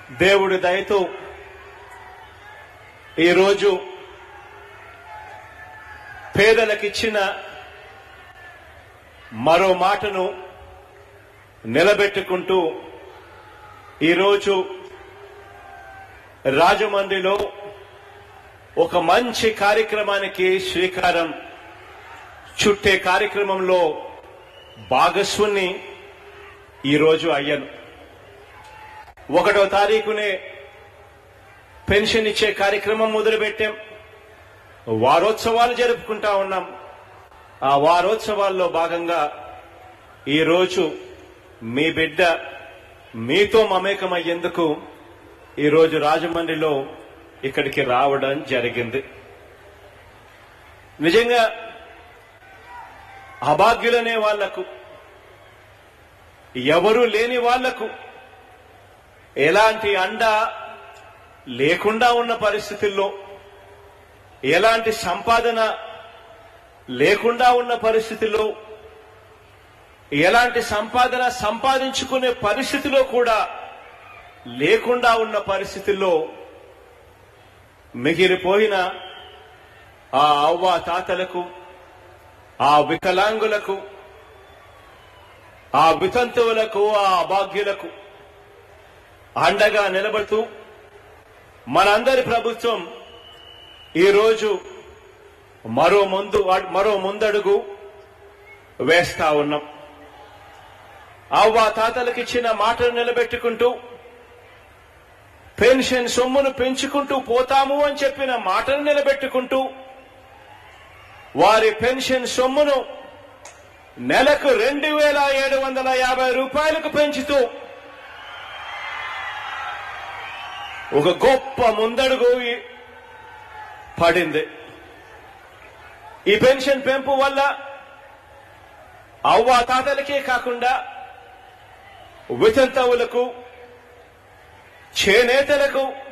దేవుడి దయతో ఈరోజు పేదలకిచ్చిన మరో మాటను నిలబెట్టుకుంటూ ఈరోజు రాజమండ్రిలో ఒక మంచి కార్యక్రమానికి శ్రీకారం చుట్టే కార్యక్రమంలో భాగస్వాన్ని ఈరోజు అయ్యాను ఒకటో తారీఖునే పెన్షన్ ఇచ్చే కార్యక్రమం మొదలుపెట్టాం వారోత్సవాలు జరుపుకుంటా ఉన్నాం ఆ వారోత్సవాల్లో భాగంగా ఈరోజు మీ బిడ్డ మీతో మమేకమయ్యేందుకు ఈరోజు రాజమండ్రిలో ఇక్కడికి రావడం జరిగింది నిజంగా అభాగ్యులనే వాళ్లకు ఎవరూ లేని వాళ్లకు ఎలాంటి అండ లేకుండా ఉన్న పరిస్థితుల్లో ఎలాంటి సంపాదన లేకుండా ఉన్న పరిస్థితిలో ఎలాంటి సంపాదన సంపాదించుకునే పరిస్థితిలో కూడా లేకుండా ఉన్న పరిస్థితుల్లో మిగిలిపోయిన ఆ అవ్వ తాతలకు ఆ వికలాంగులకు ఆ వితంతువులకు ఆ అభాగ్యులకు అండగా నిలబడుతూ మనందరి ప్రభుత్వం ఈరోజు మరో ముందు మరో ముందడుగు వేస్తా ఉన్నాం అవ్వ తాతలకు ఇచ్చిన మాటలు నిలబెట్టుకుంటూ పెన్షన్ సొమ్మును పెంచుకుంటూ పోతాము అని చెప్పిన మాటను నిలబెట్టుకుంటూ వారి పెన్షన్ సొమ్మును నెలకు రెండు వేల ఏడు వందల యాభై రూపాయలకు పెంచుతూ ఒక గొప్ప ముందడుగు ఈ- పడింది ఈ పెన్షన్ పెంపు వల్ల అవ్వ తాతలకే కాకుండా వితంతవులకు చేనేతలకు